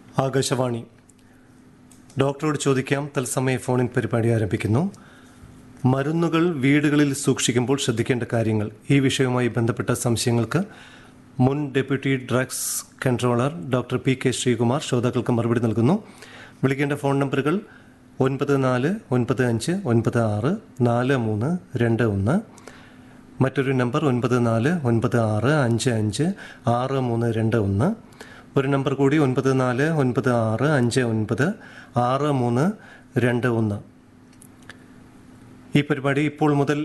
ആകാശവാണി ഡോക്ടറോട് ചോദിക്കാം തത്സമയ ഫോണിൻ പരിപാടി ആരംഭിക്കുന്നു മരുന്നുകൾ വീടുകളിൽ സൂക്ഷിക്കുമ്പോൾ ശ്രദ്ധിക്കേണ്ട കാര്യങ്ങൾ ഈ വിഷയവുമായി ബന്ധപ്പെട്ട സംശയങ്ങൾക്ക് മുൻ deputy drugs controller doctor P K Sreekumar ശ്രോതാക്കൾക്ക് മറുപടി നൽകുന്നു വിളിക്കേണ്ട ഫോൺ നമ്പറുകൾ ഒൻപത് നാല് ഒൻപത് അഞ്ച് ഒൻപത് ആറ് നാല് മൂന്ന് രണ്ട് ഒന്ന് മറ്റൊരു നമ്പർ ഒൻപത് നാല് ഒൻപത് ആറ് അഞ്ച് അഞ്ച് ആറ് മൂന്ന് രണ്ട് ഒന്ന് ഒരു നമ്പർ കൂടി ഒൻപത് നാല് ഒൻപത് ആറ് അഞ്ച് ഒൻപത് ആറ് മൂന്ന് രണ്ട് ഒന്ന് ഈ പരിപാടി ഇപ്പോൾ മുതൽ